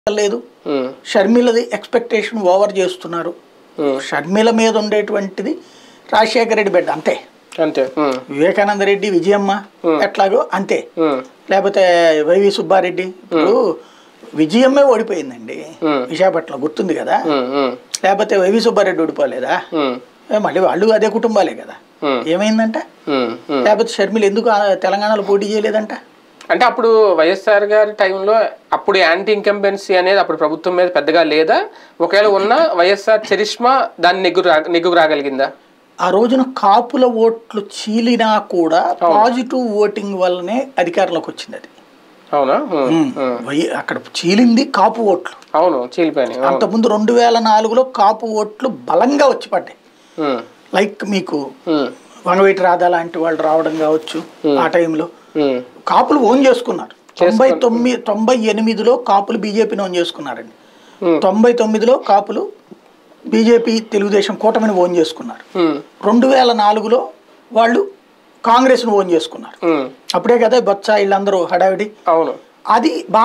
లేదు ఉమ్, షర్మిలది expectation over చేస్తున్నారు ఉమ్, షర్మిల మీద ఉండేటువంటిది రాజశేఖర రెడ్డి బిడ్డ అంతే అంతే ఉమ్, వివేకానంద రెడ్డి విజయమ్మ ఎట్లాగో అంతే ఉమ్, లేకపోతే వైవి సుబ్బారెడ్డి ఇప్పుడు విజయమ్మే ఓడిపోయిందండి Hmm. విశాఖపట్నం గుర్తుంది కదా ఉమ్, ఉమ్, లేకపోతే వైవి సుబ్బారెడ్డి ఓడిపోలేదా ఉమ్, ఏ మళ్ళీ వాళ్ళు అదే కుటుంబాలే కదా Hmm. ఏమైందంట ఉమ్, ఉమ్. లేకపోతే షర్మిల ఎందుకు ఆ తెలంగాణలో పోటీ చేయలేదంట అంటే అప్పుడు వైఎస్ఆర్ గారి టైంలో అప్పుడు యాంటీ ఇంకంబెన్సీ అనేది అప్పుడు ప్రభుత్వం మీద పెద్దగా లేదా ఒకవేళ ఉన్న వైఎస్ఆర్ చరిష్మా దాన్ని నెగ్గు రా నెగ్గుకు రాగలిగిందా ఆ రోజున కాపుల ఓట్లు చీలినా కూడా పాజిటివ్ ఓటింగ్ వల్లనే అధికారంలోకి వచ్చింది అది అవునా ఉమ్, ఉమ్. వై- అక్కడ చీలింది కాపు ఓట్లు అవును చీలిపోయినాయి అవును. అంతకుముందు రెండు వేల నాలుగులో కాపు ఓట్లు బలంగా వచ్చి పడ్డాయి ఉమ్, లైక్ మీకు ఉమ్, వంగవీటి రాధా లాంటి వాళ్ళు రావడం కావచ్చు ఆ టైంలో ఉమ్, కాపులు ఓన్ చేసుకున్నారు తొంభై తొమ్మిది తొంభై ఎనిమిదిలో కాపులు బీజేపీని ఓన్ చేసుకున్నారండి Hmm. తొంభై తొమ్మిదిలో కాపులు బీజేపీ తెలుగుదేశం కూటమిని ఓన్ చేసుకున్నారు ఉమ్, రెండు వేల నాలుగులో వాళ్ళు కాంగ్రెస్ను ఓన్ చేసుకున్నారు ఉమ్. అప్పుడే కదా బొత్స వీళ్ళందరూ హడావిడి అవును అది